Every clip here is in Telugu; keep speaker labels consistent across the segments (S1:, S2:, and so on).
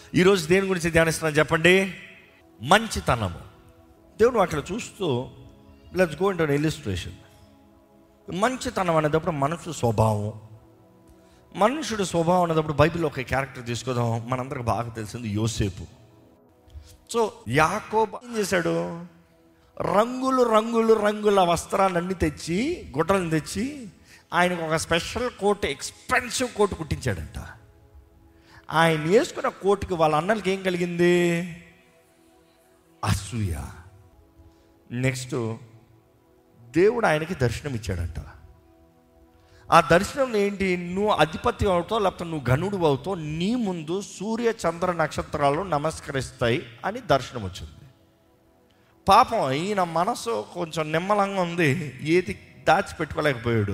S1: ఈరోజు దేని గురించి ధ్యానిస్తున్నాను చెప్పండి మంచితనము దేవుడు అట్లా చూస్తూ లెట్స్ గో ఇంటూ ఇలిస్ట్రేషన్ మంచితనం అనేటప్పుడు మనుషు స్వభావం మనుషుడు స్వభావం అనేటప్పుడు బైబిల్లో ఒక క్యారెక్టర్ తీసుకుందాం మనందరికి బాగా తెలిసింది యోసేపు సో యాకోబ్ ఏం చేశాడు రంగులు రంగులు రంగుల వస్త్రాలన్నీ తెచ్చి గుడ్డలను తెచ్చి ఆయనకు ఒక స్పెషల్ కోట్ ఎక్స్పెన్సివ్ కోట్ కుట్టించాడంట ఆయన వేసుకున్న కోటుకి వాళ్ళ అన్నలకి ఏం కలిగింది అసూయ నెక్స్ట్ దేవుడు ఆయనకి దర్శనం ఇచ్చాడంట ఆ దర్శనం ఏంటి నువ్వు అధిపతి అవుతావు లేకపోతే నువ్వు గనుడు అవుతావు నీ ముందు సూర్య చంద్ర నక్షత్రాలు నమస్కరిస్తాయి అని దర్శనం వచ్చింది పాపం ఈయన మనసు కొంచెం నిమ్మలంగా ఉంది ఏది దాచిపెట్టుకోలేకపోయాడు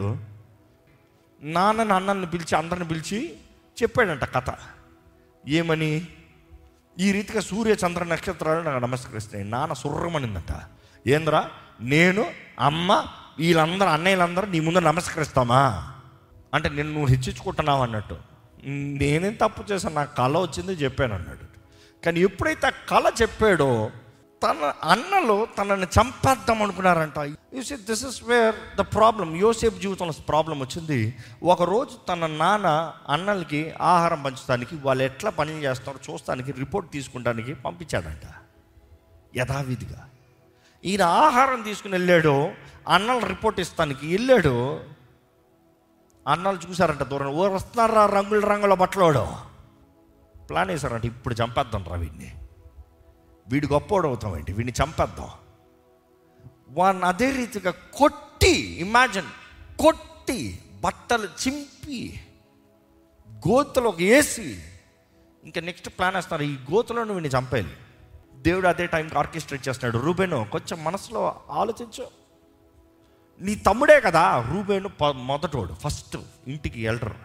S1: నాన్నని అన్నల్ని పిలిచి అందరిని పిలిచి చెప్పాడంట కథ ఏమని ఈ రీతిగా సూర్య చంద్ర నక్షత్రాలు నాకు నమస్కరిస్తాయి నాన్న సుర్రమనిందంట ఏంద్రా నేను అమ్మ వీళ్ళందరూ అన్నయ్యలందరూ నీ ముందు నమస్కరిస్తామా అంటే నేను నువ్వు హెచ్చించుకుంటున్నావు అన్నట్టు నేనేం తప్పు చేశాను నాకు కళ వచ్చింది చెప్పాను అన్నాడు కానీ ఎప్పుడైతే ఆ కళ చెప్పాడో తన అన్నలు తనని చంపేద్దాం అనుకున్నారంట you see this is where the problem యోసేపు జీవితంలో ప్రాబ్లం వచ్చింది ఒకరోజు తన నాన్న అన్నలకి ఆహారం పంచడానికి వాళ్ళు ఎట్లా పనులు చేస్తారో చూస్తానికి రిపోర్ట్ తీసుకుంటానికి పంపించాడంట యథావిధిగా ఈయన ఆహారం తీసుకుని వెళ్ళాడు అన్నలు రిపోర్ట్ ఇస్తానికి వెళ్ళాడు అన్నలు చూసారంట దూరం ఓ వస్తున్నారా రంగుల రంగుల బట్టలోడు ప్లాన్ వేశారంట ఇప్పుడు చంపేద్దాం రా వీడిని వీడు గొప్పోడు అవుతామేంటి వీడిని చంపేద్దాం వాడిని అదే రీతిగా కొట్టి ఇమాజిన్ కొట్టి బట్టలు చింపి గోతులోకి వేసి ఇంకా నెక్స్ట్ ప్లాన్ వేస్తున్నారు ఈ గోతులను వీడిని చంపేయాలి దేవుడు అదే టైంకి ఆర్కెస్ట్రేట్ చేస్తున్నాడు రూబేను కొంచెం మనసులో ఆలోచించు నీ తమ్ముడే కదా రూబేను ప- మొదటోడు ఫస్ట్ ఇంటికి ఎల్డర్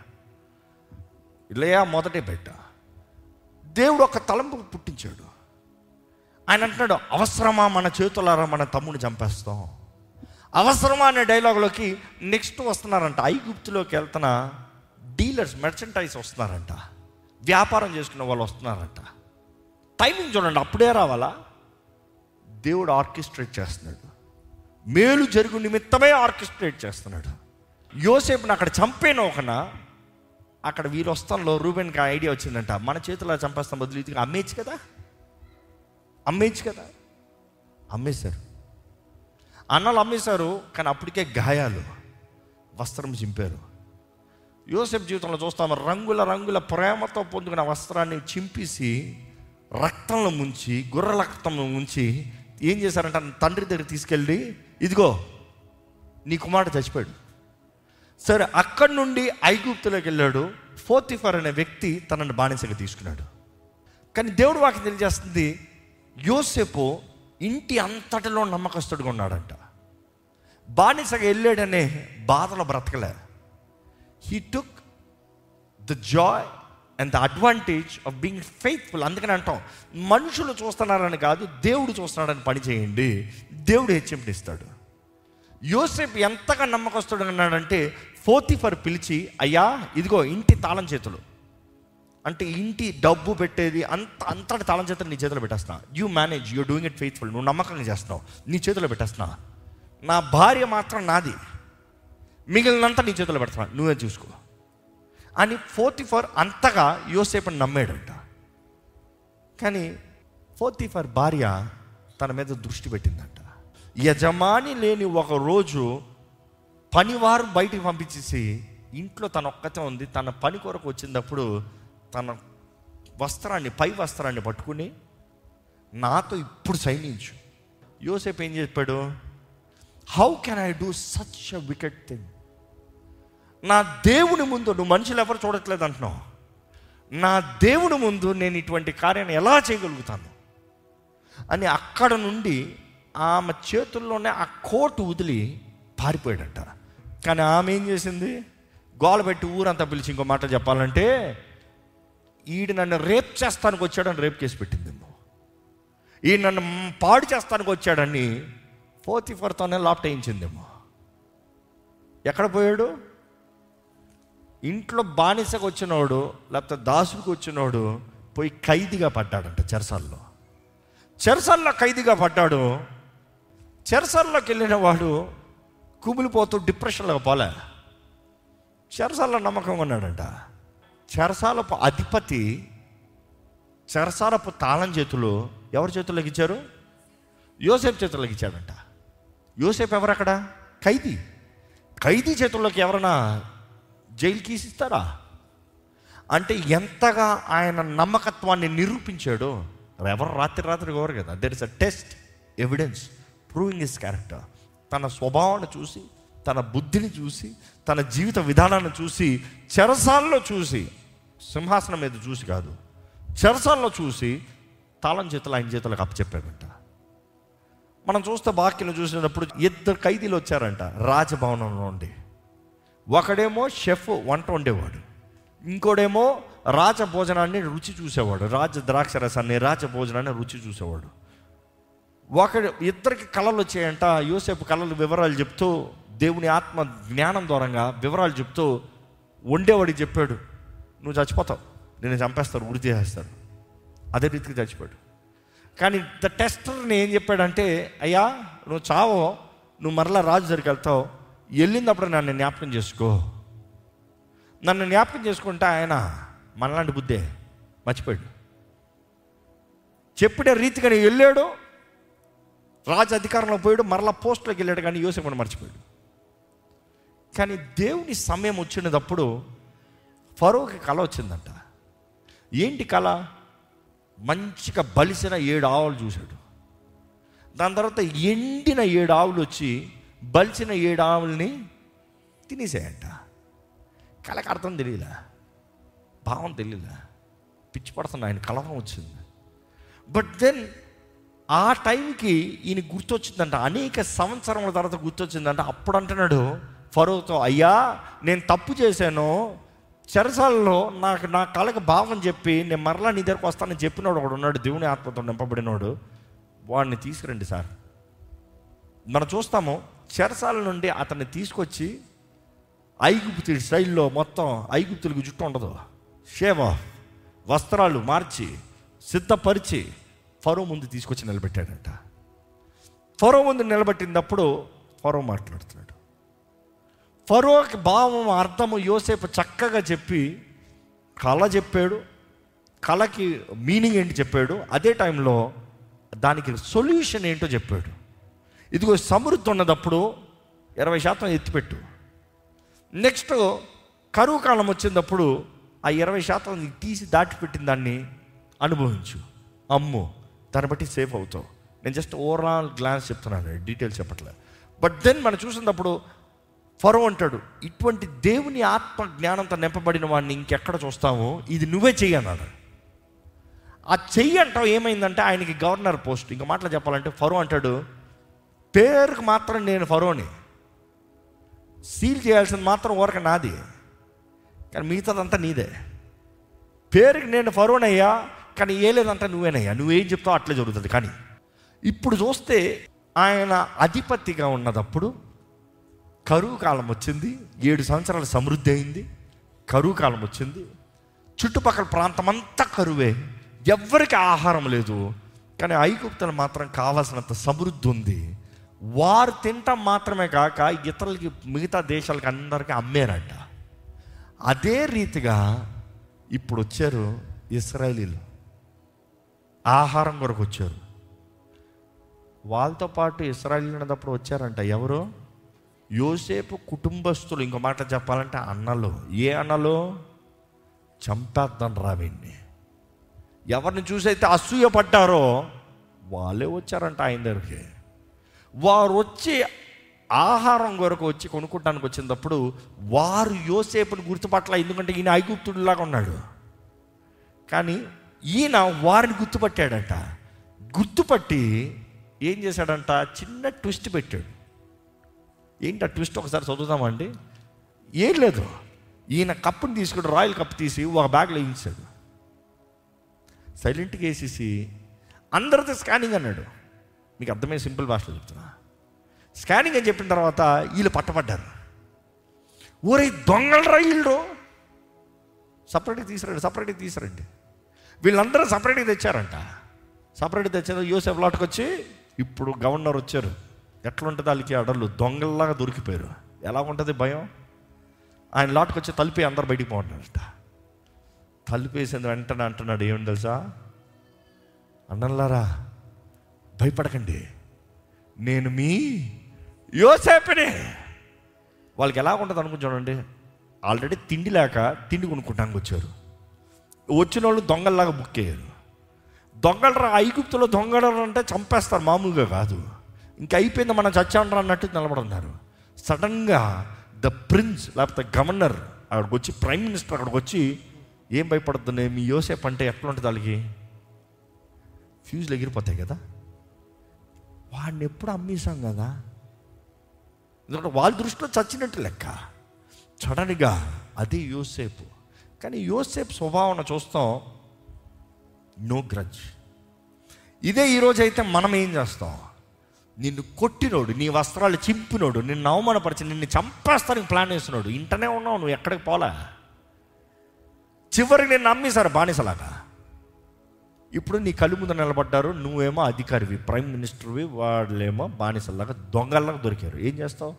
S1: ఇలయా మొదటే పెట్ట దేవుడు ఒక తలంపు పుట్టించాడు ఆయన అంటున్నాడు అవసరమా మన చేతులారా మన తమ్ముని చంపేస్తాం అవసరమా అనే డైలాగ్లోకి నెక్స్ట్ వస్తున్నారంట ఐగుప్తులోకి వెళ్తున్న డీలర్స్ మెర్చంటైజ్ వస్తున్నారంట వ్యాపారం చేసుకున్న వాళ్ళు వస్తున్నారంట టైమింగ్ చూడండి అప్పుడే రావాలా దేవుడు ఆర్కెస్ట్రేట్ చేస్తున్నాడు మేలు జరుగు నిమిత్తమే ఆర్కెస్ట్రేట్ చేస్తున్నాడు యోసేపుని అక్కడ చంపేన ఒకన అక్కడ వీరు వస్తాంలో రూబెన్కి ఐడియా వచ్చిందంట మన చేతిలో చంపేస్తాం బదులు ఇది అమ్మేయచ్చు కదా అమ్మేయచ్చు కదా అమ్మేశారు అన్నలు అమ్మేశారు కానీ అప్పటికే గాయాలు వస్త్రం చింపారు యోసెఫ్ జీవితంలో చూస్తాము రంగుల రంగుల ప్రేమతో పొందుకున్న వస్త్రాన్ని చింపేసి రక్తంలో ముంచి గుర్ర రక్తంలో ముంచి ఏం చేశారంటే తన తండ్రి దగ్గర తీసుకెళ్ళి ఇదిగో నీ కుమారుడు చచ్చిపోయాడు సరే అక్కడి నుండి ఐగుప్తులోకి వెళ్ళాడు ఫోర్తిఫర్ అనే వ్యక్తి తనని బానిసగా తీసుకున్నాడు కానీ దేవుడు వాకి తెలియజేస్తుంది యోసేపు ఇంటి అంతటిలో నమ్మకస్తుడిగా ఉన్నాడంట బానిసగా వెళ్ళాడనే బాధలో బ్రతకలే he took the joy and the advantage of being faithful అందుకని అంటాం మనుషులు చూస్తున్నారని కాదు దేవుడు చూస్తున్నాడని పని చేయండి దేవుడు హెచ్చింపునిస్తాడు యోసేపు ఎంతగా నమ్మకస్తుడు అన్నాడంటే ఫోర్తిఫర్ పిలిచి అయ్యా ఇదిగో ఇంటి తాళం చేతులు అంటే ఇంటి డబ్బు పెట్టేది అంత అంతటి తాళం చేతులు నీ చేతిలో పెట్టేస్తున్నా you manage you doing it faithful నువ్వు నమ్మకంగా చేస్తున్నావు నీ చేతిలో పెట్టేస్తున్నా నా భార్య మాత్రం నాది మిగిలినంత నీ చేతిలో పెడుతున్నా నువ్వే చూసుకో అని ఫోర్తిఫర్ అంతగా యోసేపుని నమ్మాడంట కానీ ఫోర్తిఫర్ భార్య తన మీద దృష్టి పెట్టిందంట యజమాని లేని ఒక రోజు పనివారు బయటికి పంపించేసి ఇంట్లో తన ఒక్కతే ఉంది తన పని కొరకు వచ్చినప్పుడు తన వస్త్రాన్ని పై వస్త్రాన్ని పట్టుకుని నాతో ఇప్పుడు సైనించు యోసేపు ఏం చెప్పాడు how can I do such a wicked thing నా దేవుని ముందు నువ్వు మనుషులు ఎవరు చూడట్లేదు అంటున్నావు నా దేవుని ముందు నేను ఇటువంటి కార్యాన్ని ఎలా చేయగలుగుతాను అని అక్కడ నుండి ఆమె చేతుల్లోనే ఆ కోటు వదిలి పారిపోయాడట కానీ ఆమె ఏం చేసింది గోల పెట్టి ఊరంతా పిలిచి ఇంకో మాట చెప్పాలంటే ఈడు నన్ను రేప్ చేస్తానికి వచ్చాడని రేప్ కేసు పెట్టిందేమో ఈ నన్ను మ్ పాడు చేస్తానికి వచ్చాడని ఫోర్త్ ఫోర్తోనే లాప్ట్ వేయించిందేమో ఎక్కడ పోయాడు ఇంట్లో బానిసకు వచ్చినోడు లేకపోతే దాసుడికి వచ్చినోడు పోయి ఖైదీగా పడ్డాడంట చెరసాల్లో చెరసాల్లో ఖైదీగా పడ్డాడు చెరసాల్లోకి వెళ్ళిన వాడు కుమిలిపోతూ డిప్రెషన్లో పోలే చెరసాల్లో నమ్మకంగా ఉన్నాడంట చెరసాలపు అధిపతి చెరసాలపు తాళం చేతులు ఎవరి చేతుల్లోకి ఇచ్చారు యోసేపు చేతుల్లోకి ఇచ్చాడంట యోసేపు ఎవరు అక్కడ ఖైదీ ఖైదీ చేతుల్లోకి ఎవరైనా జైలు కీస్ ఇస్తారా అంటే ఎంతగా ఆయన నమ్మకత్వాన్ని నిరూపించాడో ఎవరు రాత్రి రాత్రి కోరు కదా there is a test evidence proving his character తన స్వభావాన్ని చూసి తన బుద్ధిని చూసి తన జీవిత విధానాన్ని చూసి చెరసాల్లో చూసి సింహాసనం మీద చూసి కాదు చెరసాల్లో చూసి తాళం చేతులు ఆయన చేతులకు అప్పచెప్పాడంట మనం చూస్తే బాక్యను చూసినప్పుడు ఇద్దరు ఖైదీలు వచ్చారంట రాజభవనం నుండి ఒకడేమో షెఫ్ వంట వండేవాడు ఇంకోడేమో రాజ భోజనాన్ని రుచి చూసేవాడు రాజ ద్రాక్ష రసాన్ని రాజ భోజనాన్ని రుచి చూసేవాడు ఒకడు ఇద్దరికి కళలు వచ్చాయంట యోసేపు కళలు వివరాలు చెప్తూ దేవుని ఆత్మ జ్ఞానం దూరంగా వివరాలు చెప్తూ వండేవాడికి చెప్పాడు నువ్వు చచ్చిపోతావు నేను చంపేస్తారు ఉరి చేసేస్తారు అదే రీతికి చచ్చిపోయాడు కానీ ద టెస్టర్ని ఏం చెప్పాడంటే అయ్యా నువ్వు చావో నువ్వు మరలా రాజు దగ్గరికి వెళ్తావు వెళ్ళినప్పుడు నన్ను జ్ఞాపకం చేసుకో నన్ను జ్ఞాపకం చేసుకుంటే ఆయన మనలాంటి బుద్ధే మర్చిపోయాడు చెప్పిన రీతిగానే వెళ్ళాడు రాజు అధికారంలో పోయాడు మరలా పోస్టులోకి వెళ్ళాడు కానీ యోసేపుని మర్చిపోయాడు కానీ దేవుని సమయం వచ్చినప్పుడు ఫరోకి కళ వచ్చిందంట ఏంటి కళ మంచిగా బలిసిన ఏడు ఆవులు చూశాడు దాని తర్వాత ఎండిన ఏడు ఆవులు వచ్చి బలిసిన ఏడు ఆవుల్ని తినేసాయంట కళకు అర్థం తెలియలే భావం తెలియలే పిచ్చి పడుతున్న ఆయన కలవరం వచ్చింది బట్ దెన్ ఆ టైంకి ఈయన గుర్తొచ్చిందంట అనేక సంవత్సరముల తర్వాత గుర్తొచ్చిందంట అప్పుడు అంటున్నాడు ఫరోతో అయ్యా నేను తప్పు చేశాను చెరసాలలో నాకు నా కళకు భావం చెప్పి నేను మరలా నీ దగ్గరకు వస్తానని చెప్పినోడు ఒకడు ఉన్నాడు దేవుని ఆత్మతో నింపబడినోడు వాడిని తీసుకురండి సార్ మనం చూస్తాము చెరసాల నుండి అతన్ని తీసుకొచ్చి ఐగుప్తుడి స్టైల్లో మొత్తం ఐగుప్తులకు జుట్టు ఉండదు షేవ వస్త్రాలు మార్చి సిద్ధపరిచి ఫరో ముందు తీసుకొచ్చి నిలబెట్టాడంట ఫరో ముందు నిలబెట్టినప్పుడు ఫరో మాట్లాడుతున్నాడు ఫరోకి భావం అర్థము యోసేపు చక్కగా చెప్పి కళ చెప్పాడు కళకి మీనింగ్ ఏంటి చెప్పాడు అదే టైంలో దానికి సొల్యూషన్ ఏంటో చెప్పాడు ఇదిగో సమృద్ధి ఉన్నదప్పుడు ఇరవై శాతం ఎత్తిపెట్టు నెక్స్ట్ కరువు కాలం వచ్చినప్పుడు ఆ ఇరవై శాతం తీసి దాటిపెట్టిన దాన్ని అనుభవించు అమ్ము దాన్ని బట్టి సేఫ్ అవుతావు నేను జస్ట్ ఓవరాల్ గ్లాన్స్ చెప్తున్నాను డీటెయిల్స్ చెప్పట్లే బట్ దెన్ మనం చూసినప్పుడు ఫరో అంటాడు ఇటువంటి దేవుని ఆత్మ జ్ఞానంతో నింపబడిన వాడిని ఇంకెక్కడ చూస్తామో ఇది నువ్వే చెయ్యి అన్నాడు ఆ చెయ్యి అంటావు ఏమైందంటే ఆయనకి గవర్నర్ పోస్ట్ ఇంకా మాటలు చెప్పాలంటే ఫరో అంటాడు పేరుకు మాత్రం నేను ఫరోని సీల్ చేయాల్సింది మాత్రం ఊరక నాది కానీ మిగతాదంతా నీదే పేరుకి నేను ఫరోనయ్యా కానీ ఏ లేదంతా నువ్వేనయ్యా నువ్వేం చెప్తావు అట్లే జరుగుతుంది కానీ ఇప్పుడు చూస్తే ఆయన అధిపతిగా ఉన్నదప్పుడు కరువు కాలం వచ్చింది ఏడు సంవత్సరాల సమృద్ధి అయింది కరువు కాలం వచ్చింది చుట్టుపక్కల ప్రాంతం అంతా కరువే ఎవ్వరికి ఆహారం లేదు కానీ ఐగుప్తులు మాత్రం కావాల్సినంత సమృద్ధి ఉంది వారు తింటాం మాత్రమే కాక ఇతరులకి మిగతా దేశాలకి అందరికీ అమ్మారంట అదే రీతిగా ఇప్పుడు వచ్చారు ఇస్రాయలీలు ఆహారం కొరకు వచ్చారు వాళ్ళతో పాటు ఇస్రాయలీలు ఉన్నప్పుడు వచ్చారంట ఎవరు యోసేపు కుటుంబస్తులు ఇంకో మాట చెప్పాలంటే అన్నలు ఏ అన్నలు చంపేద్దాం రావిని ఎవరిని చూసైతే అసూయ పడ్డారో వాళ్ళే వచ్చారంట ఆయన దగ్గరికి వారు వచ్చి ఆహారం కొరకు వచ్చి కొనుక్కోడానికి వచ్చినప్పుడు వారు యోసేపుని గుర్తుపట్ల ఎందుకంటే ఈయన ఐగుప్తుడిలాగా ఉన్నాడు కానీ ఈయన వారిని గుర్తుపట్టాడంట గుర్తుపట్టి ఏం చేశాడంట చిన్న ట్విస్ట్ పెట్టాడు ఏంటి ఆ ట్విస్ట్ ఒకసారి చదువుదామండి ఏం లేదు ఈయన కప్పుని తీసుకుని రాయల్ కప్ తీసి ఒక బ్యాగ్లో వేయించాడు సైలెంట్గా వేసేసి అందరితో స్కానింగ్ అన్నాడు మీకు అర్థమయ్యే సింపుల్ భాషలో చెప్తున్నా స్కానింగ్ అని చెప్పిన తర్వాత వీళ్ళు పట్టబడ్డారు ఊరే దొంగలు రైళ్ళు సపరేట్గా తీసుకురండి సపరేట్గా తీసుకురండి వీళ్ళందరూ సపరేట్గా తెచ్చారంట సపరేట్గా తెచ్చారు యూసెఫ్ లాట్కి వచ్చి ఇప్పుడు గవర్నర్ వచ్చారు ఎట్లుంటుంది వాళ్ళకి అడలు దొంగల్లాగా దొరికిపోయారు ఎలా ఉంటుంది భయం ఆయన లాట్కి వచ్చి తలిపి అందరు బయటికి పోతున్నారట తలుపేసింది వెంటనే అంటున్నాడు ఏమని తెలుసా అన్నల్లారా భయపడకండి నేను మీ యోసేపుని వాళ్ళకి ఎలా ఉంటుంది అనుకుని చూడండి ఆల్రెడీ తిండి లేక తిండి కొనుక్కుంటానికి వచ్చారు వచ్చిన వాళ్ళు దొంగల్లాగా బుక్ అయ్యారు దొంగలరా ఐగుప్తులో దొంగలరా అంటే చంపేస్తారు మామూలుగా కాదు ఇంకా అయిపోయింది మనం చచ్చాండ్రా అన్నట్టు నిలబడున్నారు సడన్గా ద ప్రిన్స్ లేకపోతే గవర్నర్ అక్కడికి వచ్చి ప్రైమ్ మినిస్టర్ అక్కడికి వచ్చి ఏం భయపడుతుంది మీ యోసేపు అంటే ఎట్లా ఉంటుంది వాళ్ళకి ఫ్యూజ్లు ఎగిరిపోతాయి కదా వాడిని ఎప్పుడు అమ్మేశాం కదా ఎందుకంటే వాళ్ళ దృష్టిలో చచ్చినట్టు లెక్క సడన్గా అది యోసేపు కానీ యోసేపు స్వభావం చూస్తాం నో గ్రజ్ ఇదే ఈరోజు అయితే మనం ఏం చేస్తాం నిన్ను కొట్టినోడు నీ వస్త్రాలు చింపినోడు నిన్ను అవమానపరిచి నిన్ను చంపేస్తానికి ప్లాన్ వేస్తున్నాడు ఇంటనే ఉన్నావు నువ్వు ఎక్కడికి పోలే చివరికి నేను నమ్మేశారు బానిసలాగా ఇప్పుడు నీ కళ్ళు ముందు నిలబడ్డారు నువ్వేమో అధికారివి ప్రైమ్ మినిస్టర్వి వాళ్ళేమో బానిసలాగా దొంగల్లాగా దొరికారు ఏం చేస్తావు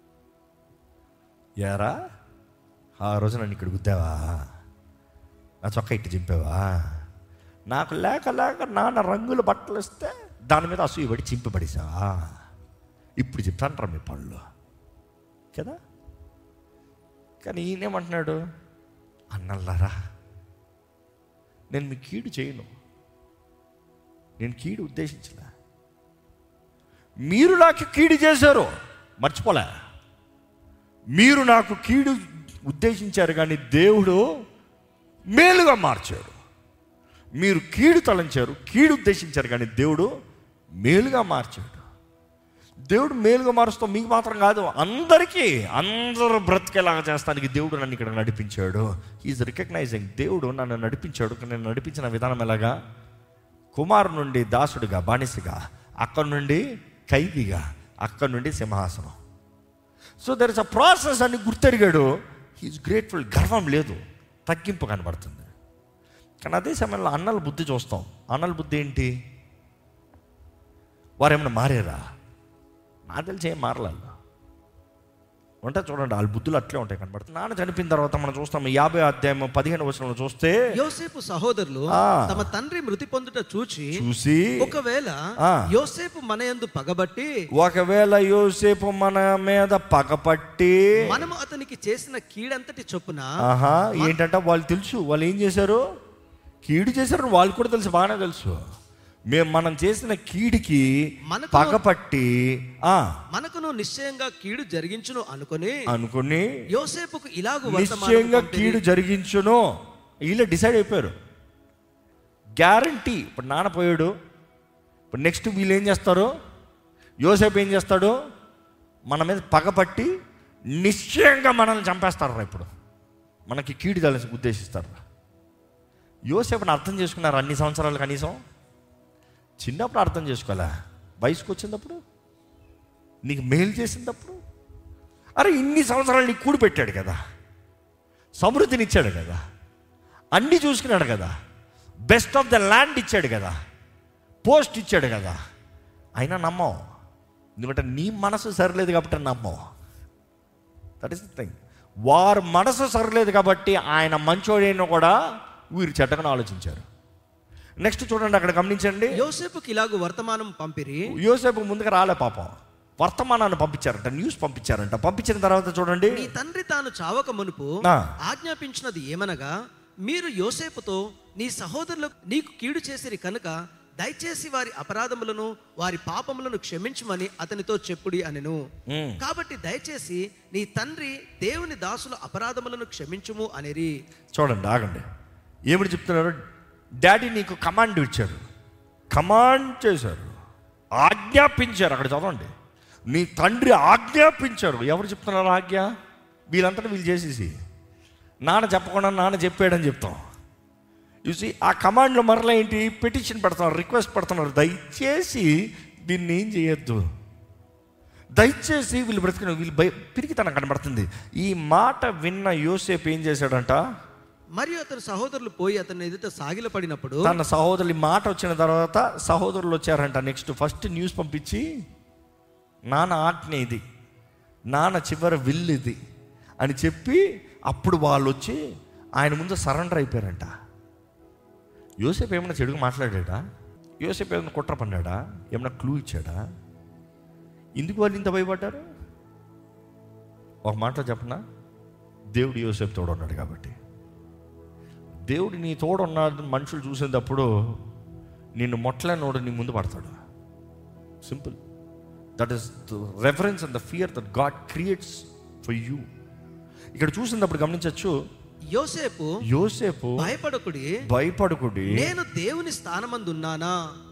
S1: యారా ఆ రోజు నన్ను ఇక్కడ గుద్దావా నా చొక్క ఇట్టి చింపావా నాకు లేక లేక నాన్న రంగుల బట్టలు ఇస్తే దాని మీద అసూయ పడి చింపి పడేసావా ఇప్పుడు చెప్తాంటారా మీ పళ్ళు కదా కానీ ఈయనేమంటున్నాడు అన్నల్లారా నేను మీ కీడు చేయను నేను కీడు ఉద్దేశించలే మీరు నాకు కీడు చేశారు మర్చిపోలే మీరు నాకు కీడు ఉద్దేశించారు కానీ దేవుడు మేలుగా మార్చాడు మీరు కీడు తలంచారు కీడు ఉద్దేశించారు కానీ దేవుడు మేలుగా మార్చాడు దేవుడు మేలుగా మారుస్తాం మీకు మాత్రం కాదు అందరికీ అందరూ బ్రతికేలాగా చేస్తానికి దేవుడు నన్ను ఇక్కడ నడిపించాడు ఈజ్ రికగ్నైజింగ్ దేవుడు నన్ను నడిపించాడు కానీ నేను నడిపించిన విధానం ఎలాగా కుమారు నుండి దాసుడిగా బానిసగా అక్కడి నుండి ఖైదీగా అక్కడి నుండి సింహాసనం so there is a process అని గుర్తెరిగాడు హీఈస్ గ్రేట్ఫుల్ గర్వం లేదు తగ్గింపు కనబడుతుంది కానీ అదే సమయంలో అన్నల బుద్ధి చూస్తాం అన్నల బుద్ధి ఏంటి వారు ఏమైనా మారారా నాకు తెలిసి ఏం మారలేదు ఉంటే చూడండి వాళ్ళ బుద్ధులు అట్లే ఉంటాయి కనబడుతుంది నాన్న చనిపోయిన తర్వాత మనం చూస్తాం యాభై అధ్యాయం పదిహేను వచనంలో చూస్తే
S2: యోసేపు సహోదరులు
S1: ఆ.
S2: తమ తండ్రి మృతి పొందుట చూచి
S1: చూసి
S2: ఒకవేళ
S1: ఆ.
S2: యోసేపు మనయందు పగబట్టి
S1: ఒకవేళ యోసేపు మన మీద పగపట్టి
S2: మనము అతనికి చేసిన కీడంతటి చొప్పున
S1: ఆహా ఏంటంటే వాళ్ళు తెలుసు వాళ్ళు ఏం చేశారు కీడు చేశారు వాళ్ళు కూడా తెలుసు బాగానే తెలుసు మేము మనం చేసిన కీడికి
S2: మనకు-
S1: పగపట్టి ఆ
S2: మనకును నిశ్చయంగా కీడు జరిగించును అనుకొని
S1: అనుకుని
S2: యోసేపుకు ఇలాగు వర్తమానము
S1: నిశ్చయంగా
S2: పంపిరి.
S1: కీడు జరిగించును వీళ్ళు డిసైడ్ అయిపోయారు గ్యారంటీ ఇప్పుడు నాన్న పోయాడు ఇప్పుడు నెక్స్ట్ వీళ్ళు ఏం చేస్తారు యోసేపు ఏం చేస్తాడు మన మీద పగపట్టి నిశ్చయంగా మనల్ని చంపేస్తారు ఇప్పుడు మనకి కీడు కలిసి ఉద్దేశిస్తారు యోసేపుని అర్థం చేసుకున్నారు అన్ని సంవత్సరాలు కనీసం చిన్నప్పుడు అర్థం చేసుకోలే వయసుకు వచ్చినప్పుడు నీకు మేలు చేసినప్పుడు అరే ఇన్ని సంవత్సరాలు నీకు కూడి పెట్టాడు కదా సమృద్ధిని ఇచ్చాడు కదా అన్నీ చూసుకున్నాడు కదా బెస్ట్ ఆఫ్ ద ల్యాండ్ ఇచ్చాడు కదా పోస్ట్ ఇచ్చాడు కదా అయినా నమ్మం ఎందుకంటే నీ మనసు సరిలేదు కాబట్టి నమ్మం దట్ ఈస్ ద థింగ్ వారు మనసు సరిలేదు కాబట్టి ఆయన మంచోడైనా కూడా వీరు చెడ్డగా ఆలోచించారు నెక్స్ట్ చూడండి అక్కడ గమనించండి
S2: యోసేపుకి ఇలాగు వర్తమానం పంపిరి
S1: యోసేపు ముందుగా రాలే పాపం వర్తమానాన్ని పంపించారంట న్యూస్ పంపించారంట పంపించిన తర్వాత చూడండి
S2: నీ తండ్రి తాను చావక మునుపు
S1: ఆ.
S2: ఆజ్ఞాపించినది ఏమనగా మీరు యోసేపుతో నీ సహోదరులకు నీకు కీడు చేసిరి కనుక దయచేసి వారి అపరాధములను వారి పాపములను క్షమించమని అతనితో చెప్పుడి అనెను
S1: ఉమ్.
S2: కాబట్టి దయచేసి నీ తండ్రి దేవుని దాసుల అపరాధములను క్షమించుము అనిరి
S1: చూడండి ఆగండి ఏమిటి చెప్తున్నారు డాడీ నీకు కమాండ్ ఇచ్చారు కమాండ్ చేశారు ఆజ్ఞాపించారు అక్కడ చదవండి నీ తండ్రి ఆజ్ఞాపించారు ఎవరు చెప్తున్నారు ఆజ్ఞ వీళ్ళంతా వీళ్ళు చేసేసి నాన్న చెప్పకుండా నాన్న చెప్పాడని చెప్తాం చూసి ఆ కమాండ్లో మరలా ఏంటి పిటిషన్ పెడుతున్నారు రిక్వెస్ట్ పెడుతున్నారు దయచేసి దీన్ని ఏం చేయొద్దు దయచేసి వీళ్ళు బ్రతికిన వీళ్ళు భయ పిరికితనం కనబడుతుంది ఈ మాట విన్న యోసేపు ఏం చేశాడంట
S2: మరియు అతని సహోదరులు పోయి అతని ఎదుట సాగిలపడినప్పుడు
S1: తన సహోదరులు ఈ మాట వచ్చిన తర్వాత సహోదరులు వచ్చారంట నెక్స్ట్ ఫస్ట్ న్యూస్ పంపించి నాన్న ఆజ్ఞ ఇది నాన్న చివరి విల్ ఇది అని చెప్పి అప్పుడు వాళ్ళు వచ్చి ఆయన ముందు సరెండర్ అయిపోయారంట యోసేపు ఏమైనా చెడుగా మాట్లాడాడా యోసేపు ఏమైనా కుట్ర పన్నాడా ఏమైనా క్లూ ఇచ్చాడా ఎందుకు వాళ్ళు ఇంత భయపడ్డారు ఒక మాట చెప్పనా దేవుడు యోసేపు తోడు ఉన్నాడు కాబట్టి దేవుడు నీ తోడు ఉన్నాడు మనుషులు చూసేటప్పుడు నిన్ను మొట్టలేనోడు నీ ముందు పడతాడు simple that is the reference and the fear that God creates for you ఇక్కడ చూసినప్పుడు గమనించవచ్చు
S2: యోసేపు
S1: యోసేపు
S2: భయపడకుడి
S1: భయపడుకుడి
S2: నేను దేవుని స్థానమందు ఉన్నానా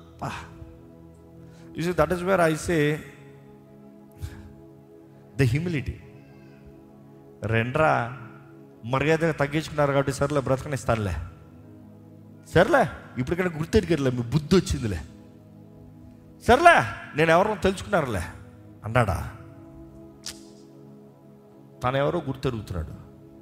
S1: you that is where I say the humility రెండ్రా మర్యాద తగ్గించుకున్నారు కాబట్టి సర్లే బ్రతకనిస్తానులే సర్లే ఇప్పటికైనా గుర్తెరిగారులే మీ బుద్ధి వచ్చిందిలే సర్లే నేను ఎవరో తెలుసుకున్నారులే అన్నాడా తను ఎవరో గుర్తెరుగుతున్నాడు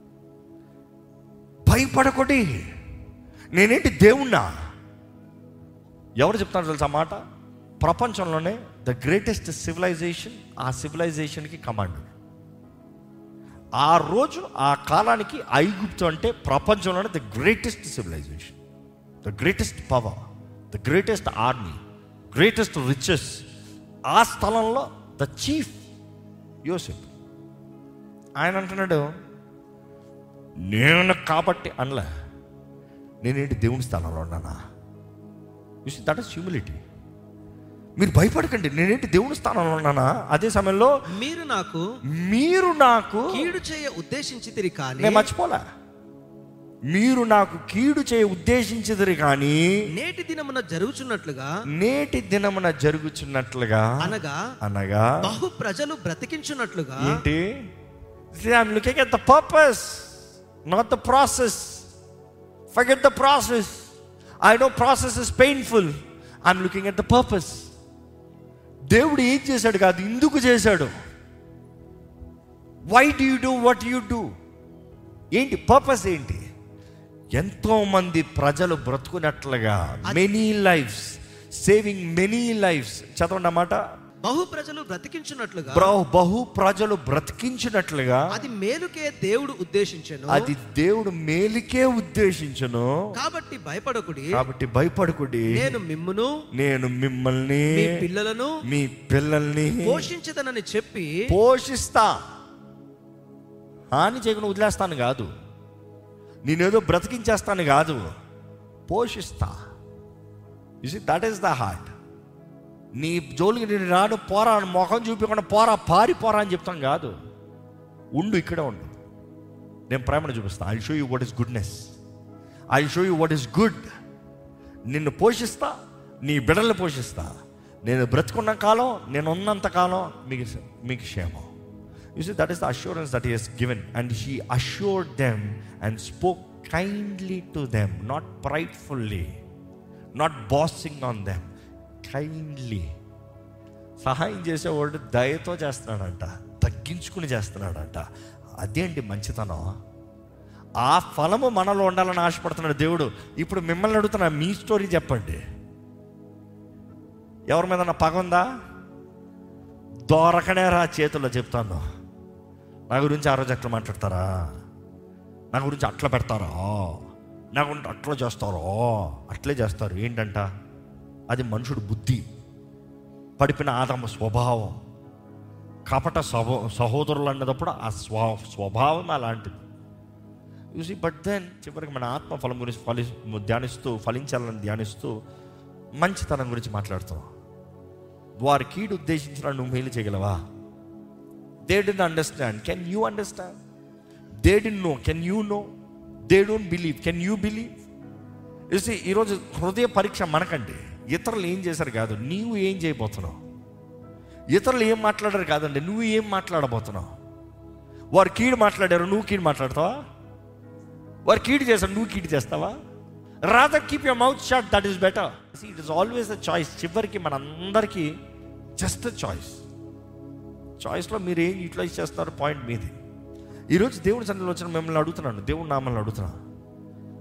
S1: భయపడకొటి నేనేంటి దేవుణ్ణా ఎవరు చెప్తారు తెలుసా ఆ మాట ప్రపంచంలోనే ద గ్రేటెస్ట్ సివిలైజేషన్ ఆ సివిలైజేషన్కి కమాండ్ ఆ రోజు ఆ కాలానికి ఐగుప్తు అంటే ప్రపంచంలోనే the greatest civilization the greatest power the greatest army greatest riches ఆ స్థలంలో ద చీఫ్ యోసెఫ్ ఆయన అంటున్నాడు నేను కాబట్టి అనలే నేనేంటి దేవుని స్థలంలో ఉన్నానా యూ దట్ ఇస్ హ్యూమిలిటీ మీరు భయపడకండి నేనేంటి దేవుని స్థానంలో ఉన్నానా అదే సమయంలో
S2: మీరు నాకు
S1: మీరు నాకు
S2: కీడు చేయ ఉద్దేశించితిరి కానీ
S1: నేను మర్చిపోలే మీరు నాకు కీడు చేయ ఉద్దేశించదురు కానీ
S2: నేటి దినమున జరుగుచున్నట్లుగా
S1: నేటి దినమున జరుగుచున్నట్లుగా
S2: అనగా
S1: అనగా
S2: బహు ప్రజలు బ్రతికించున్నట్లుగా
S1: ఏంటి I'm looking at the purpose not the process forget the process I know process is painful I'm looking at the purpose దేవుడు ఏం చేశాడు కాదు ఎందుకు చేశాడు why do you do what you do ఏంటి పర్పస్ ఏంటి ఎంతో మంది ప్రజలు బ్రతుకున్నట్లుగా many lives saving many lives చదవండి అన్నమాట
S2: బహు ప్రజలు బ్రతికించున్నట్లుగా
S1: బ్రహు బహు ప్రజలు బ్రతికించినట్లుగా
S2: అది మేలుకే దేవుడు ఉద్దేశించెను
S1: అది దేవుడు మేలుకే ఉద్దేశించను
S2: కాబట్టి భయపడకుడి
S1: కాబట్టి భయపడకుడి
S2: నేను మిమ్మును
S1: నేను మిమ్మల్ని
S2: మీ పిల్లలను
S1: మీ పిల్లల్ని
S2: పోషించదనని చెప్పి
S1: పోషిస్తా హాని చేయకుండా వదిలేస్తాను కాదు నేనేదో బ్రతికించేస్తాను కాదు పోషిస్తా is that is the heart నీ జోలికి నేను రాను పోరా అని ముఖం చూపించకుండా పోరా పారి పోరా అని చెప్తాను కాదు ఉండు ఇక్కడే ఉండు నేను ప్రేమను చూపిస్తాను I show you what is goodness I show you what is good నిన్ను పోషిస్తా నీ బిడ్డల్ని పోషిస్తా నేను బ్రతుకున్న కాలం నేను ఉన్నంత కాలం మీకు మీకు క్షేమం you see that is the assurance that is given and he assured them and spoke kindly to them not pridefully not bossing on them kindly సహాయం చేసేవాడు దయతో చేస్తున్నాడంట తగ్గించుకుని చేస్తున్నాడంట అదేంటి మంచితనం ఆ ఫలము మనలో ఉండాలని ఆశపడుతున్నాడు దేవుడు ఇప్పుడు మిమ్మల్ని అడుగుతున్నా మీ స్టోరీ చెప్పండి ఎవరి మీద పగ ఉందా దొరకనే రా చేతుల్లో చెప్తాను నా గురించి ఆ రోజు అట్లా మాట్లాడతారా నా గురించి అట్లా పెడతారా నా గురించి అట్లా చేస్తారో అట్లే చేస్తారు ఏంటంట అది మనుషుడు బుద్ధి పడిపిన ఆదమ స్వభావం కపట సహో సహోదరులు అన్నదప్పుడు ఆ స్వ స్వభావం అలాంటిది చూసి బట్ దెన్ చివరికి మన ఆత్మ ఫలం గురించి ఫలి ధ్యానిస్తూ ఫలించాలని ధ్యానిస్తూ మంచితనం గురించి మాట్లాడుతున్నాం వారి కీడు ఉద్దేశించిన నువ్వు మేలు చేయగలవా they did understand can you understand they did know can you know they don't believe can you believe చూసి ఈరోజు హృదయ పరీక్ష మనకండి ఇతరులు ఏం చేశారు కాదు నీవు ఏం చేయబోతున్నావు ఇతరులు ఏం మాట్లాడారు కాదండి నువ్వు ఏం మాట్లాడబోతున్నావు వారు కీడు మాట్లాడారు నువ్వు కీడు మాట్లాడతావా వారు కీడు చేశారు నువ్వు కీడు చేస్తావా rather keep your mouth shut that is better it is always a choice చివరికి మనందరికీ జస్ట్ అ చాయిస్ చాయిస్లో మీరు ఏం యూటిలైజ్ చేస్తారు పాయింట్ మీది ఈరోజు దేవుని సన్నిధిలో వచ్చిన మిమ్మల్ని అడుగుతున్నాను దేవుని నామల్ని అడుగుతున్నాను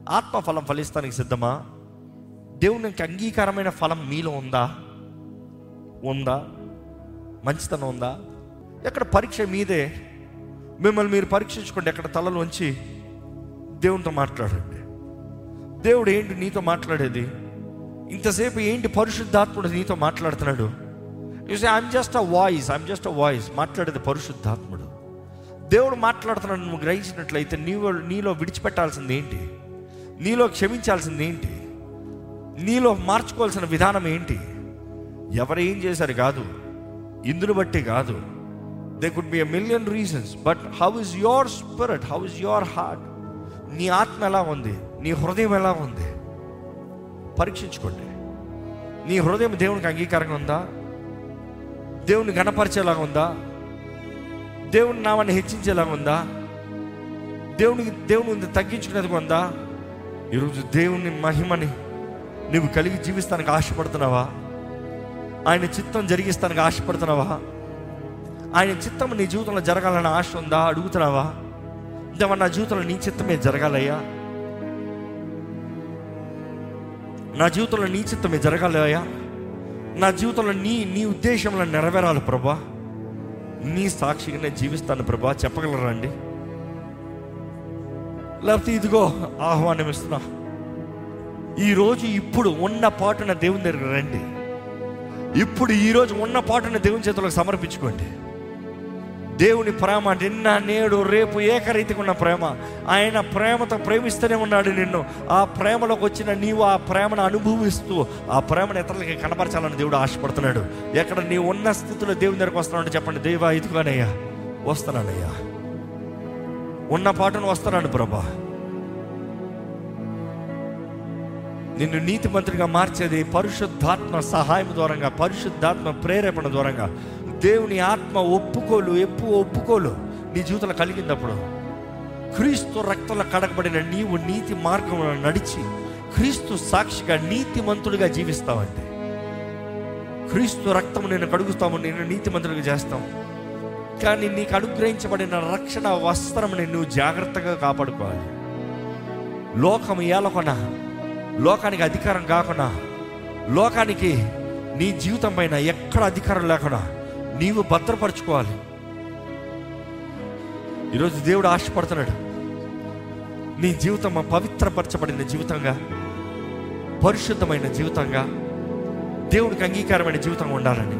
S1: ఆత్మఫలం ఫలిస్తానికి సిద్ధమా దేవునికి అంగీకారమైన ఫలం మీలో ఉందా ఉందా మంచితనం ఉందా ఎక్కడ పరీక్ష మీదే మిమ్మల్ని మీరు పరీక్షించుకోండి ఎక్కడ తలలోంచి దేవునితో మాట్లాడండి దేవుడు ఏంటి నీతో మాట్లాడేది ఇంతసేపు ఏంటి పరిశుద్ధాత్ముడు నీతో మాట్లాడుతున్నాడు say I'm just a voice I'm just a voice మాట్లాడేది పరిశుద్ధాత్ముడు దేవుడు మాట్లాడుతున్నాడు నువ్వు గ్రహించినట్లయితే నీవు నీలో విడిచిపెట్టాల్సింది ఏంటి నీలో క్షమించాల్సింది ఏంటి నీలో మార్చుకోవాల్సిన విధానం ఏంటి ఎవరు ఏం చేశారు కాదు ఇందును బట్టి కాదు they could be a million reasons but how is your spirit how is your heart నీ ఆత్మ ఎలా ఉంది నీ హృదయం ఎలా ఉంది పరీక్షించుకోండి నీ హృదయం దేవునికి అంగీకారంగా ఉందా దేవుని గణపరిచేలాగా ఉందా దేవుని నామాన్ని హెచ్చించేలాగా ఉందా దేవునికి దేవుని తగ్గించుకునేది ఉందా ఈరోజు దేవుని మహిమని నువ్వు కలిగి జీవిస్తానికి ఆశపడుతున్నావా ఆయన చిత్తం జరిగిస్తానికి ఆశపడుతున్నావా ఆయన చిత్తం నీ జీవితంలో జరగాలని ఆశ ఉందా అడుగుతున్నావా దేవా నా జీవితంలో నీ చిత్తమే జరగాలయ్యా నా జీవితంలో నీ చిత్తమే జరగాలయ్యా నా జీవితంలో నీ నీ ఉద్దేశంలో నెరవేరాలి ప్రభా నీ సాక్షిగా నేను జీవిస్తాను ప్రభా చెప్పగలరా అండి లేకపోతే ఇదిగో ఆహ్వానం ఇస్తున్నా ఈరోజు ఇప్పుడు ఉన్న పాటున దేవుని దగ్గర రండి ఇప్పుడు ఈరోజు ఉన్న పాటున దేవుని చేతులకు సమర్పించుకోండి దేవుని ప్రేమ నిన్న నేడు రేపు ఏకరీతిగా ఉన్న ప్రేమ ఆయన ప్రేమతో ప్రేమిస్తూనే ఉన్నాడు నిన్ను ఆ ప్రేమలోకి వచ్చిన నీవు ఆ ప్రేమను అనుభవిస్తూ ఆ ప్రేమను ఇతరులకి కనపరచాలని దేవుడు ఆశపడుతున్నాడు ఎక్కడ నీ ఉన్న స్థితిలో దేవుని దగ్గరకు వస్తున్నాడు చెప్పండి దేవా ఇదిగోనయ్యా వస్తున్నానయ్యా ఉన్న పాటను వస్తున్నాను ప్రభా నిన్ను నీతిమంతుడిగా మార్చేది పరిశుద్ధాత్మ సహాయం ద్వారంగా పరిశుద్ధాత్మ ప్రేరేపణ ద్వారంగా దేవుని ఆత్మ ఒప్పుకోలు ఎప్పు ఒప్పుకోలు నీ జీవితంలో కలిగినప్పుడు క్రీస్తు రక్తంలో కడగబడిన నీవు నీతి మార్గంలో నడిచి క్రీస్తు సాక్షిగా నీతిమంతుడిగా జీవిస్తావంటే క్రీస్తు రక్తము నేను కడుగుతాము నేను నీతిమంతుడిగా చేస్తాం కానీ నీకు అనుగ్రహించబడిన రక్షణ వస్త్రముని నువ్వు జాగ్రత్తగా కాపాడుకోవాలి లోకం ఏలకొన లోకానికి అధికారం కాకుండా లోకానికి నీ జీవితం పైన ఎక్కడ అధికారం లేకుండా నీవు భద్రపరచుకోవాలి ఈరోజు దేవుడు ఆశపడుతున్నాడు నీ జీవితం పవిత్రపరచబడిన జీవితంగా పరిశుద్ధమైన జీవితంగా దేవుడికి అంగీకారమైన జీవితంగా ఉండాలని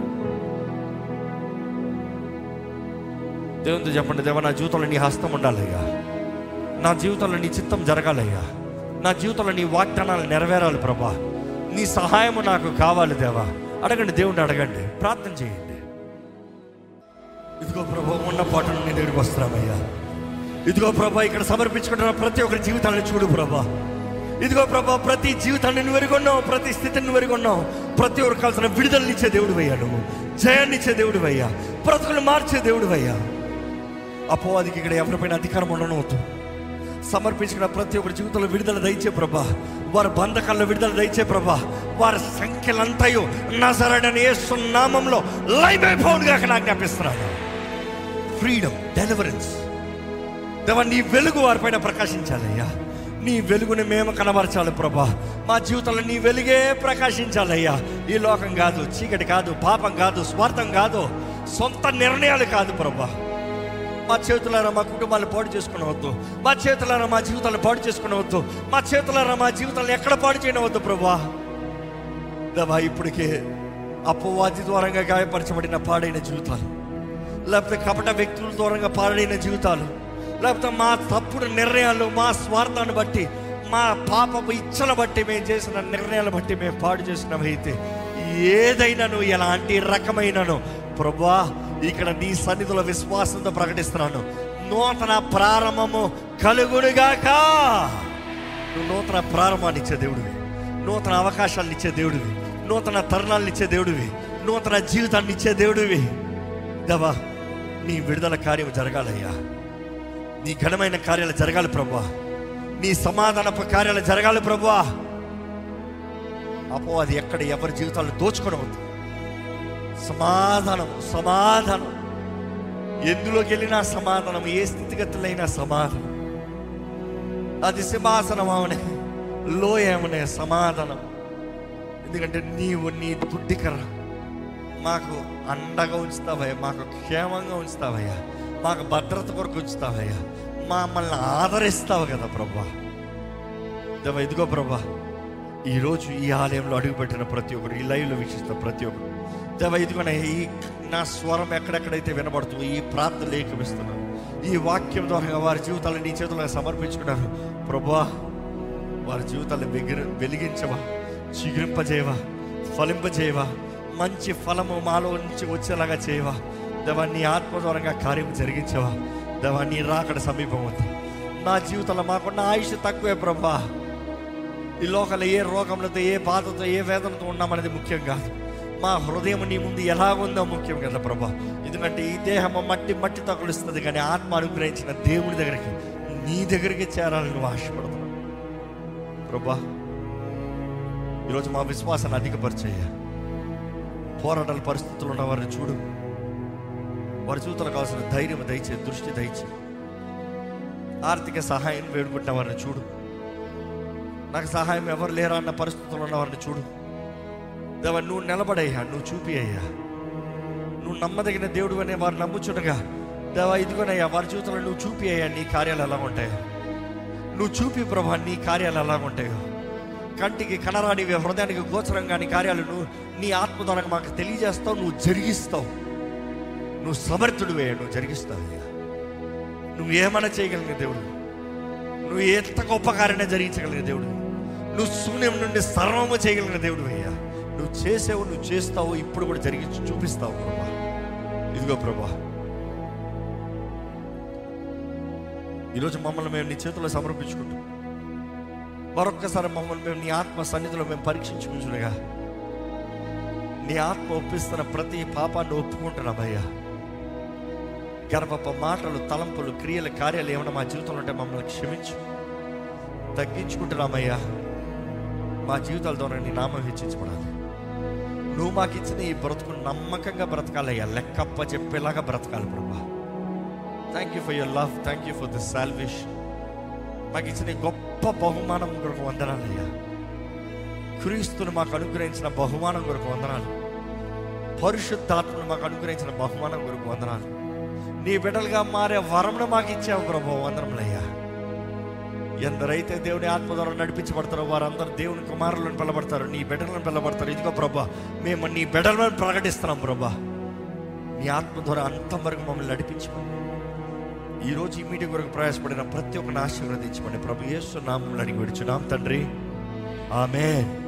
S1: దేవునితో చెప్పండి దేవ నా జీవితంలో నీ హస్తం ఉండాలయ్యా నా జీవితంలో నీ చిత్తం జరగాలయ్యా నా జీవితంలో నీ వాగ్దానాలు నెరవేరాలి ప్రభా నీ సహాయము నాకు కావాలి దేవా అడగండి దేవుణ్ణి అడగండి ప్రార్థన చేయండి ఇదిగో ప్రభా ఉన్న పాటలు నేను దగ్గరికి వస్తున్నామయ్యా ఇదిగో ప్రభా ఇక్కడ సమర్పించుకుంటున్న ప్రతి ఒక్కరి జీవితాన్ని చూడు ప్రభా ఇదిగో ప్రభా ప్రతి జీవితాన్ని నువ్వు ఎరుగున్నావు ప్రతి స్థితిని నువ్వు ఎరుగున్నావు ప్రతి ఒక్కరు కావాల్సిన విడుదలనిచ్చే దేవుడు అయ్యా నువ్వు జయాన్ని ఇచ్చే దేవుడు అయ్యా బ్రతుకులు మార్చే దేవుడు అయ్యా అపోవాదికి ఇక్కడ ఎవరిపైన అధికారం ఉండనవద్దు సమర్పించుకున్న ప్రతి ఒక్కరి జీవితంలో విడుదల దయచే ప్రభా వారి బంధకాల్లో విడుదల దయచే ప్రభా వారి సంఖ్యలంతయు నజరడని యేసు నామంలో లైవ్ అయిపోవుడుగా నాకు జ్ఞాపిస్తున్నాను ఫ్రీడమ్ డెలివరెన్స్ దేవా నీ వెలుగు వారిపైన ప్రకాశించాలయ్యా నీ వెలుగుని మేము కనబరచాలి ప్రభా మా జీవితంలో నీ వెలుగే ప్రకాశించాలయ్యా ఈ లోకం కాదు చీకటి కాదు పాపం కాదు స్వార్థం కాదు సొంత నిర్ణయాలు కాదు ప్రభా మా చేతులారా మా కుటుంబాలు పాడు చేసుకునవద్దు మా చేతులారా మా జీవితాలు పాడు చేసుకునవద్దు మా చేతులారా మా జీవితాలను ఎక్కడ పాడు చేయనవద్దు ప్రభా దేవా ఇప్పటికే అపవాది ద్వారంగా గాయపరచబడిన పాడైన జీవితాలు లేకపోతే కపట వ్యక్తుల ద్వారంగా పాడైన జీవితాలు లేకపోతే మా తప్పుడు నిర్ణయాలు మా స్వార్థాన్ని బట్టి మా పాపపు ఇచ్చల బట్టి మేము చేసిన నిర్ణయాలు బట్టి మేము పాడు చేసినవైతే ఏదైనాను ఎలాంటి రకమైనను ప్రభా ఇక్కడ నీ సన్నిధిలో విశ్వాసంతో ప్రకటిస్తున్నాను నూతన ప్రారంభము కలుగునుగాక నువ్వు నూతన ప్రారంభాన్ని ఇచ్చే దేవుడివి నూతన అవకాశాలను ఇచ్చే దేవుడివి నూతన తరుణాలను ఇచ్చే దేవుడివి నూతన జీవితాన్ని ఇచ్చే దేవుడివి దవా నీ విడుదల కార్యం జరగాలయ్యా నీ ఘనమైన కార్యాలు జరగాలి ప్రభా నీ సమాధానపు కార్యాలు జరగాలి ప్రభా అపో అది ఎక్కడ ఎవరి జీవితాలను దోచుకోవద్దు సమాధానం సమాధానం ఎందులోకి వెళ్ళినా సమాధానం ఏ స్థితిగతులైనా సమాధానం అది సింహాసనం అవనే లోయమనే సమాధానం ఎందుకంటే నీవు నీ దుడ్డికర మాకు అండగా ఉంచుతావయ్యా మాకు క్షేమంగా ఉంచుతావయ్యా మాకు భద్రత కొరకు ఉంచుతావయ్యా మమ్మల్ని ఆదరిస్తావు కదా ప్రభా దేవ ఇదిగో ప్రభా ఈరోజు ఈ ఆలయంలో అడుగుపెట్టిన ప్రతి ఒక్కరు ఈ లైవ్లో వీక్షిస్తున్న ప్రతి ఒక్కరు దేవ ఇదిగోనే ఈ నా స్వరం ఎక్కడెక్కడైతే వినబడుతుందో ఈ ప్రార్థనలు ఏకమిస్తున్నాను ఈ వాక్యం ద్వారా వారి జీవితాలను నీ చేతుల్లో సమర్పించుకున్నారు ప్రభా వారి జీవితాలను వెగిరి వెలిగించవా చిగురింపజేయవా ఫలింపజేయవా మంచి ఫలము మాలో నుంచి వచ్చేలాగా చేయవా దేవా నీ ఆత్మ ద్వారంగా కార్యం జరిగించవా దేవా నీ రాకడ సమీపం ఉంది నా జీవితంలో మాకున్న ఆయుష్ తక్కువే ప్రభా ఈ లోకంలో ఏ రోగంలతో ఏ బాధతో ఏ వేదనతో ఉన్నామనేది ముఖ్యం కాదు మా హృదయం నీ ముందు ఎలాగుందో ముఖ్యం కదా ప్రభా ఎందుకంటే ఈ దేహం మట్టి మట్టి తగులుస్తుంది కానీ ఆత్మ అనుగ్రహించిన దేవుని దగ్గరికి నీ దగ్గరికి చేరాలని నువ్వు ఆశపడుతున్నావు ప్రభా ఈరోజు మా విశ్వాసాన్ని అధికపరిచేయ పోరాటాల పరిస్థితులు ఉన్న వారిని చూడు వారి జీవితంలో కావాల్సిన ధైర్యం దయచే దృష్టి దయచే ఆర్థిక సహాయం వేడుకుంటున్న వారిని చూడు నాకు సహాయం ఎవరు లేరా అన్న పరిస్థితుల్లో ఉన్న వారిని చూడు దేవ నువ్వు నిలబడయ్యా నువ్వు చూపి అయ్యా నువ్వు నమ్మదగిన దేవుడు అనే వారు నమ్ముచుండగా దేవా ఇదిగోనయ్యా వారి జీవితంలో నువ్వు చూపి అయ్యా నీ కార్యాలు ఎలా ఉంటాయో నువ్వు చూపి ప్రభా నీ కార్యాలు ఎలా ఉంటాయో కంటికి కనరానివి హృదయానికి గోచరం కాని కార్యాలు నువ్వు నీ ఆత్మ ద్వారా మాకు తెలియజేస్తావు నువ్వు జరిగిస్తావు నువ్వు సమర్థుడివే నువ్వు జరిగిస్తావు అయ్యా నువ్వు ఏమైనా చేయగలిగిన దేవుడు నువ్వు ఎంత గొప్ప కార్యాన్ని జరిగించగలిగిన దేవుడు నువ్వు శూన్యం నుండి సర్వము చేయగలిగిన దేవుడు అయ్యా నువ్వు చేసావు నువ్వు చేస్తావు ఇప్పుడు కూడా జరిగించి చూపిస్తావు ప్రభా ఇదిగో ప్రభా ఈరోజు మమ్మల్ని మేము నీ చేతుల్లో సమర్పించుకుంటాం మరొక్కసారి మమ్మల్ని మేము నీ ఆత్మ సన్నిధిలో మేము పరీక్షించుకుంటుగా నీ ఆత్మ ఒప్పిస్తున్న ప్రతి పాపాన్ని ఒప్పుకుంటున్నామయ్యా గర్భప మాటలు తలంపులు క్రియలు కార్యాలు ఏమైనా మా జీవితంలో ఉంటే మమ్మల్ని క్షమించు తగ్గించుకుంటున్నామయ్యా మా జీవితాల ద్వారా నీ నామం హెచ్చించబడాలి నువ్వు మాకు ఇచ్చిన ఈ బ్రతుకు నమ్మకంగా బ్రతకాలయ్యా లెక్కప్ప చెప్పేలాగా బ్రతకాలి ప్రభా thank you for your love thank you for this salvation మాకు ఇచ్చిన ఈ గొప్ప బహుమానం కొరకు వందనాలయ్యా క్రీస్తును మాకు అనుగ్రహించిన బహుమానం కొరకు వందనాలు పరిశుద్ధాత్మను మాకు అనుగ్రహించిన బహుమానం కొరకు వందనాలు నీ బిడ్డలుగా మారే వరమును మాకు ఇచ్చావు ప్రభు వందనములయ్యా ఎందరైతే దేవుని ఆత్మ ద్వారా నడిపించబడతారో వారందరూ దేవుని కుమారులను పిలబడతారు నీ బిడ్డలను పిలబడతారు ఇదిగో ప్రభా మేము నీ బిడ్డలను ప్రకటిస్తున్నాం ప్రభా నీ ఆత్మ ద్వారా అంతం వరకు మమ్మల్ని నడిపించమని ఈరోజు ఈ మీటింగ్ వరకు ప్రయాసపడిన ప్రతి ఒక్కరిని ఆశీర్వదించమని ప్రభు యేసు నామములు అడిగి విడుచున్నాం తండ్రి ఆమెన్